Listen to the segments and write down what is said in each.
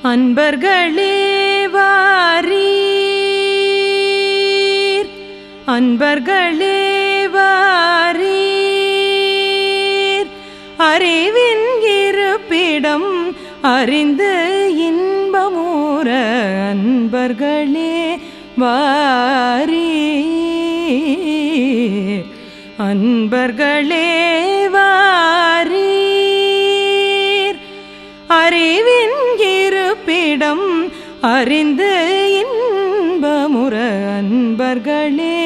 அன்பர்களே வாரீர் அன்பர்களே வாரீர் அறிவின் இருப்பிடம் அறிந்து இன்பமூர அன்பர்களே வாரீர் அன்பர்களே வாரீர் அறிவின் இருப்பிடம் அறிந்து இன்பமுற அன்பர்களே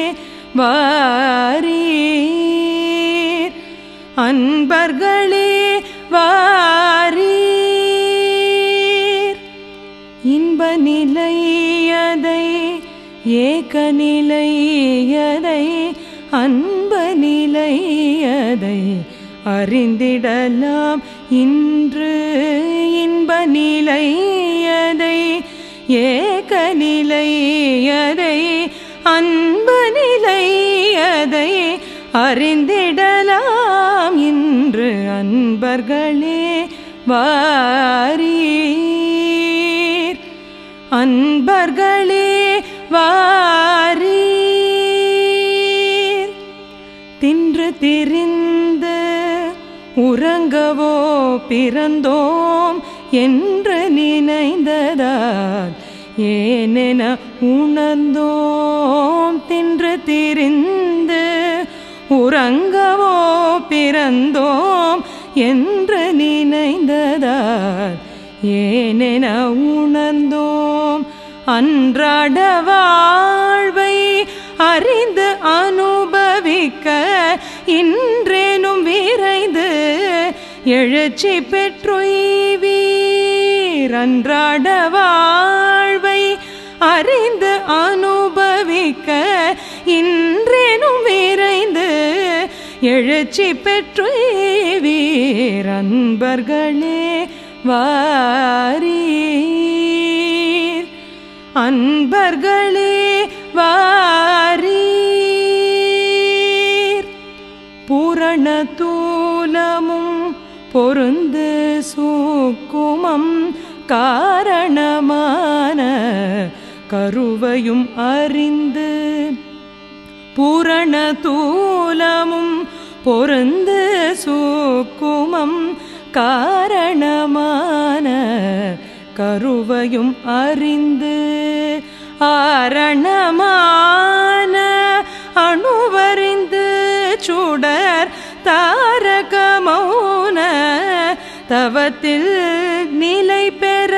வாரீர் அன்பர்களே வாரீர் இன்ப நிலையதை ஏக நிலையதை அன்ப நிலையதை அறிந்திடலாம் இன்று இன்ப நிலையதை ஏக நிலையதை அன்பு நிலையதை அறிந்திடலாம் இன்று அன்பர்களே வாரீர் அன்பர்களே வாரீர் தின்று திரிந்து உறங்கவோ பிறந்தோம் என்று நினைந்ததால் ஏனென உணர்ந்தோம் தின்று திரிந்து உறங்கவோ பிறந்தோம் என்று நினைந்ததால் ஏனென உணர்ந்தோம் அன்றாட வாழ்வை அறிந்து அனுபவிக்க இன்றேனும் விரைந்து எழுச்சி பெற்றுய்வீர் அன்றாட வாழ்வை அறிந்து அனுபவிக்க இன்றேனும் விரைந்து எழுச்சி பெற்றுய்வீர் அன்பர்களே வாரீர் அன்பர்களே வாரீர் பூரண தூலமும் பொருந்து சூக்குமம் காரணமான கருவையும் அறிந்து பூரண தூலமும் பொருந்து சூக்குமம் காரணமான கருவையும் அறிந்து ஆரணமான அணுவறிந்து சுடர் தாரக மௌன தவத்தில் நிலை பெற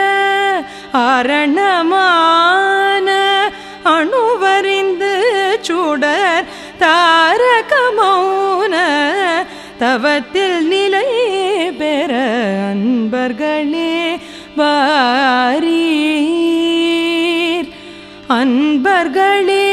ஆரணமான அணுவறிந்து சுடர் தாரக மௌன தவத்தில் நிலை பெற அன்பர்களே வாரீர் அன்பர்களே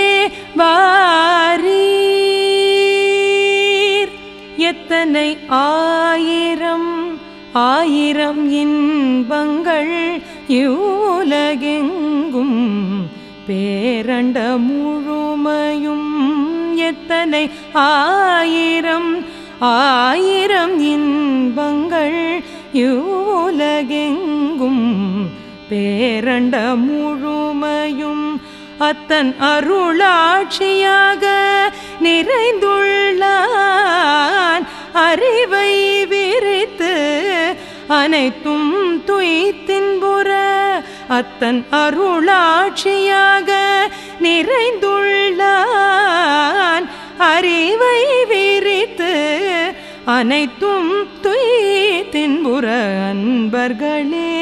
வாரீர் எத்தனை ஆயிரம் ஆயிரம் இன்பங்கள் இவ்வுலகெங்கும் பேரண்ட முழுமையும் எத்தனை ஆயிரம் ஆயிரம் இன்பங்கள் இவ்வுலகெங்கும் பேரண்ட முழுமையும் அத்தன் அருளாட்சியாக நிறைந்துள்ளான் அறிவை விரித்து அனைத்தும் துய்த்தின்புற அத்தன் அருளாட்சியாக நிறைந்துள்ளான் அறிவை விரித்து அனைத்தும் துய்த்தின்புற அன்பர்களே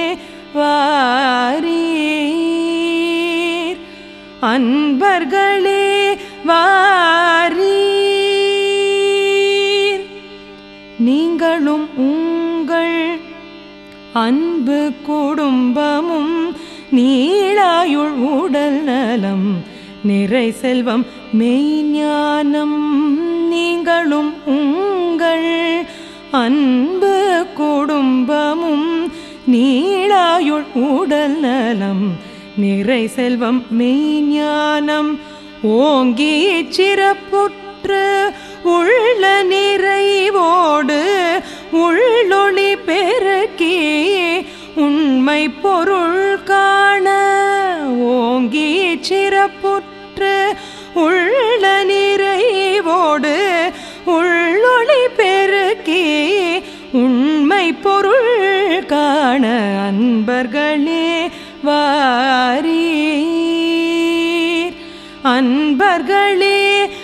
வாரீர் அன்பர்களே வாரீர் நீங்களும் உங்கள் அன்பு குடும்பமும் நீளாயுள் உடல் நலம் நிறை செல்வம் மெய்ஞானம் நீங்களும் உங்கள் அன்பு குடும்பமும் நீளாயுள் உடல் நலம் நிறை செல்வம் மெய்ஞானம் ஓங்கி சிறப்புற்று உள்ள நிறைவோடு உள்ளொளி பெருக்கி உண்மை பொருள் காண ஓங்கி சிறப்புற்று உள்ள நிறைவோடு உள்ளொளி பெருக்கி உண்மை பொருள் காண அன்பர்களே வாரீர் அன்பர்களே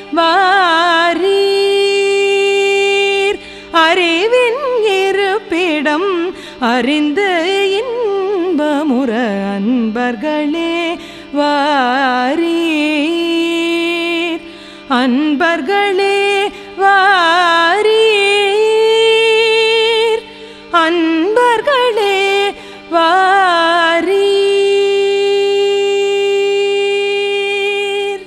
வாரீர் அறிவின் இருப்பிடம் அறிந்து இன்பமுற அன்பர்களே வாரீர் அன்பர்களே வாரீர் அன்பர்களே வாரீர்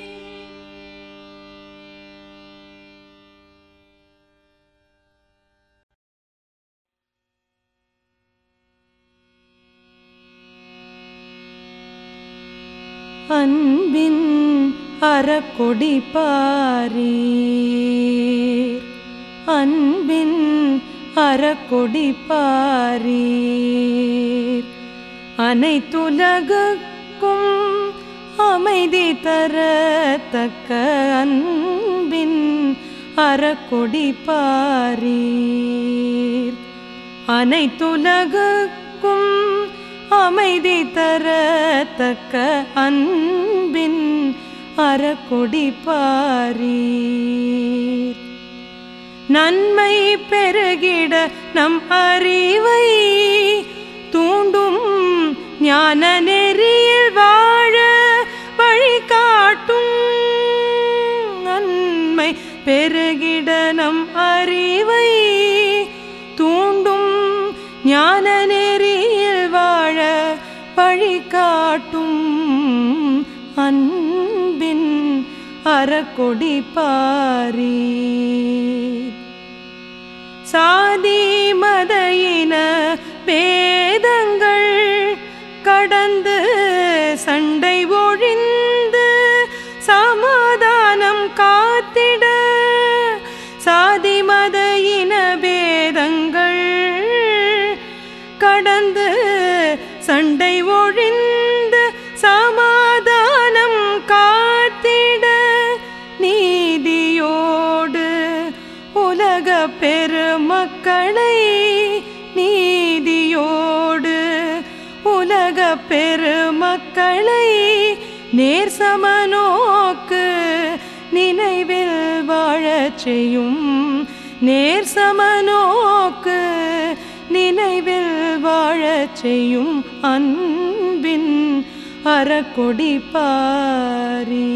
அன்பின் அறக்கொடி பாரீர் அன்பின் அறக்கொடி பாரீர் அனைத்துலகுக்கும் அமைதி தரத்தக்க அன்பின் அறக்கொடி பாரீர் அனைத்துலகுக்கும் அமைதி தரத்தக்க அன்பின் அறக்கொடி பாரீர் நன்மை பெருகிட நம் அறிவை தூண்டும் ஞான நெறியில் வாழ வழிகாட்டும் நன்மை பெருகிட நம் அறிவை தூண்டும் ஞான நெறியில் வாழ வழிகாட்டும் அன்பின் அறக்கொடி பாரீர் சாதி மத இன பேதங்கள் கடந்து சண்டை ஒழிந்து சமாதானம் காத்திட சாதி மத இன பேதங்கள் கடந்து சண்டை ஒழிந்து சமாதானம் காத்திட நீதியோடு உலக பெருமக்களை நீதியோடு உலக பெருமக்களை நேர் சமநோக்கு நினைவில் வாழச் செய்யும் நேர் சமநோக்கு நினைவில் வாழச் செய்யும் அன்பின் அறக்கொடி பாரி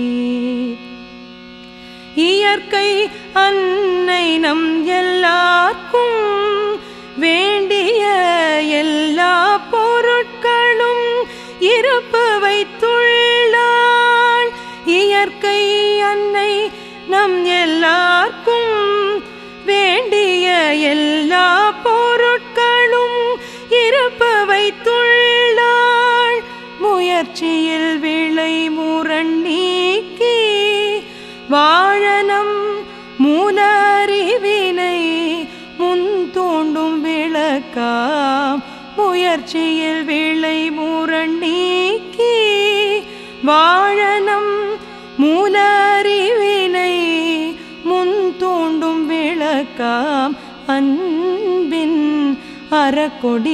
இயற்கை அன்னை நம் எல்லாருக்கும் வேண்டிய எல்லா பொருட்களும் இருப்பு வைத்துள்ளாள் இயற்கை அன்னை நம் எல்லாருக்கும் வேண்டிய எல்லா பொருட்களும் இருப்பு வைத்துள்ளாள் முயற்சியில் விளை முரண் நீக்கி வாழனம் மூல அறிவினை முன் தோண்டும் விளக்காம் முயற்சியில் விளை முரண் நீக்கி வாழனம் மூல அறிவினை முன் தோண்டும் விளக்காம் அன்பின் அறக்கொடி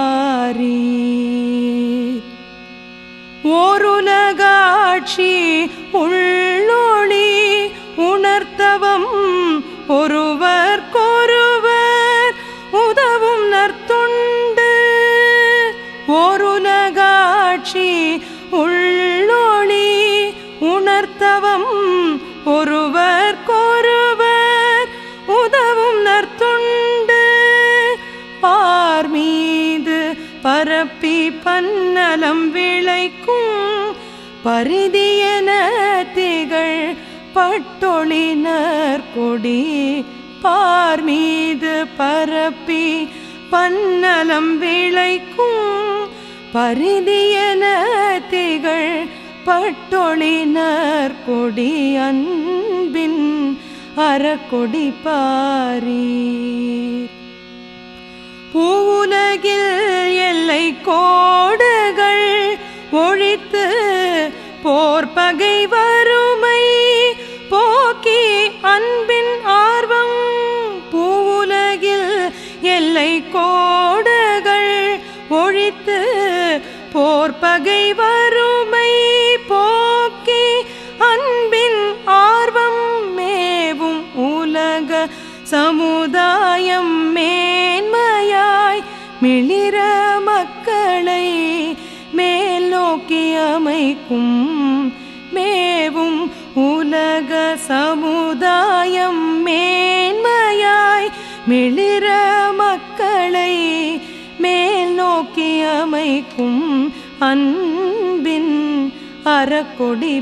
பாரீர் ஓருலகாட்சி உள்ளொளி உணர்த்தவம் ஒருவர்க்கொருவர் உதவும் நற்தொண்டு ஓருலகாட்சி உள்ளொளி உணர்த்தவம் ஒருவர்க்கொருவர் உதவும் நற்தொண்டு பார் மீது பரப்பி பன்னலம் விளைக்கும் பரிதியன திகழ் பட்டொளினர் கொடி பார் மீது பரப்பி பன்னலம் விளைக்கும் பரிதியன திகழ் பட்டொளினர் கொடி அன்பின் அறக்கொடி பாரீர் பூவுலகில் எல்லை கோடுகள் சமுதாயம் மேன்மையாய் மிளிர மக்களை மேல் நோக்கி அமைக்கும் மேவும் உலக சமுதாயம் மேன்மையாய் மிளிர மக்களை மேல் நோக்கி அமைக்கும் அன்பின் அறக்கொடி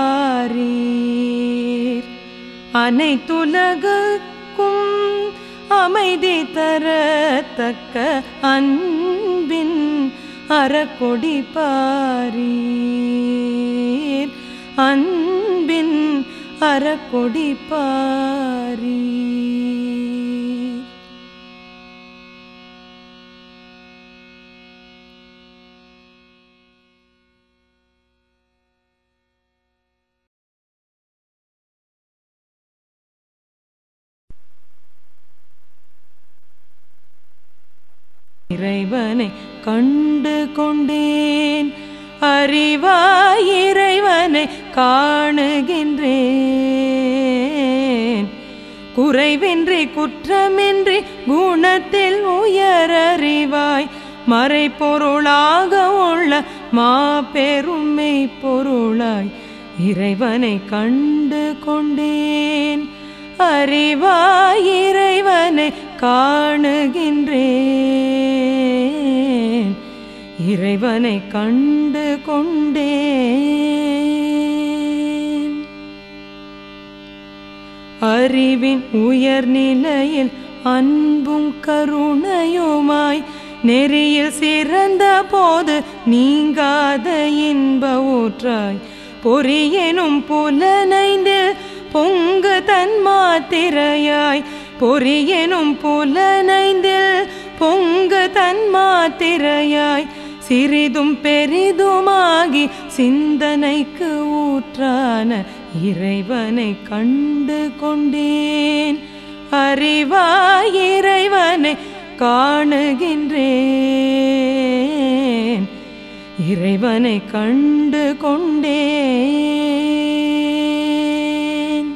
பாரீர் அனைத்துலகுக்கும் அமைதி தரத்தக்க அன்பின் அறக்கொடி பாரீர் அன்பின் அறக்கொடி பாரீர் இறைவனை கண்டு கொண்டேன் அறிவாய் இறைவனை காணுகின்றேன் குறைவின்றி குற்றமின்றி குணத்தில் உயரறிவாய் மறைப்பொருளாக உள்ள மாபெருமை பொருளாய் இறைவனை கண்டு கொண்டேன் அறிவாய் இறைவனை காணுகின்றேன் இறைவனை கண்டு கொண்டேன் அறிவின் உயர்நிலையில் அன்பும் கருணையுமாய் நெறியில் சிறந்த போது நீங்காத இன்ப ஊற்றாய் பொறியெனும் புலனைந்தில் பொங்கு தன்மாத்திரையாய் பொறியெனும் புலனைந்தில் பொங்கு தன்மாத்திரையாய் சிறிதும் பெரிதுமாகி சிந்தனைக்கு ஊற்றான இறைவனை கண்டு கொண்டேன் அறிவாய் இறைவனை காணுகின்றேன் இறைவனை கண்டு கொண்டேன்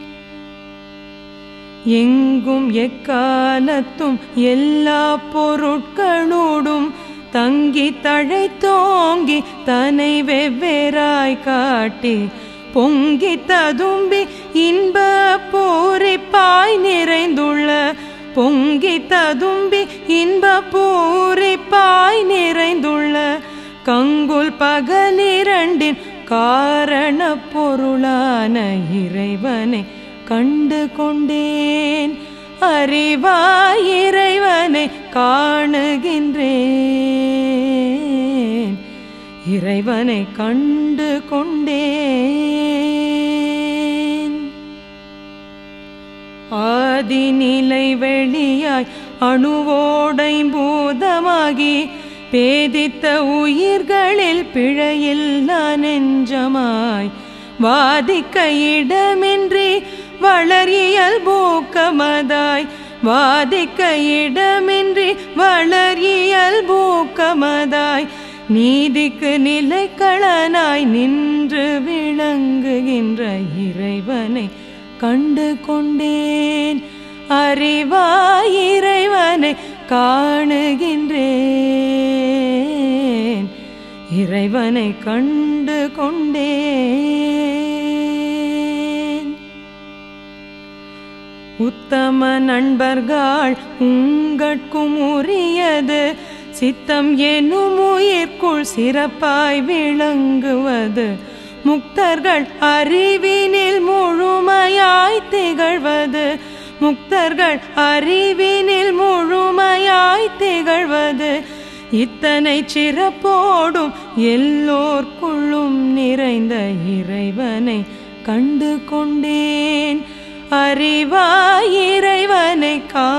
எங்கும் எக்காலத்தும் எல்லா பொருட்களோடும் தங்கி தழைத்தோங்கி தனை வெவ்வேறாய் காட்டி பொங்கி ததும்பி இன்ப பூரிப்பாய் நிறைந்துள்ள பொங்கி ததும்பி இன்ப பூரிப்பாய் நிறைந்துள்ள கங்குல் பகலிரண்டின் காரண பொருளான இறைவனை கண்டு கொண்டேன் அறிவாய் இறைவனை காணுகின்றேன் இறைவனை கண்டு கொண்டேன் ஆதிநிலை வெளியாய் அணுவோடை பூதமாகி பேதித்த உயிர்களில் பிழையில்லா நெஞ்சமாய் வாதிக்க இடமின்றி வளரியல் பூக்கமதாய் வாதிக்க இடமின்றி வளரியல் பூக்கமதாய் நீதிக்கு நிலைக்களனாய் நின்று விளங்குகின்ற இறைவனை கண்டு கொண்டேன் அறிவாய் இறைவனை காணுகின்றேன் இறைவனை கண்டு கொண்டேன் உத்தம நண்பர்கள் உங்கட்கும் உரியது சித்தம் எனும் உயிர்க்குள் சிறப்பாய் விளங்குவது முக்தர்கள் அறிவினில் முழுமையாய் திகழ்வது முக்தர்கள் அறிவினில் முழுமையாய் திகழ்வது இத்தனை சிறப்போடும் எல்லோர்க்குள்ளும் நிறைந்த இறைவனை கண்டு கொண்டேன் அறிவாய் இறைவனை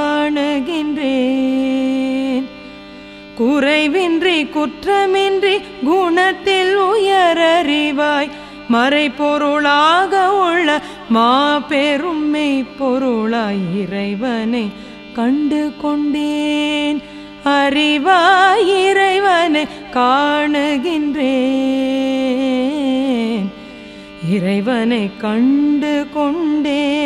காணுகின்றேன் குறைவின்றி குற்றமின்றி குணத்தில் உயரறிவாய் மறைபொருளாக உள்ள மாபெருமை பொருளாய் இறைவனை கண்டு கொண்டேன் அறிவாய் இறைவனை காணுகின்றேன் இறைவனை கண்டு கொண்டேன்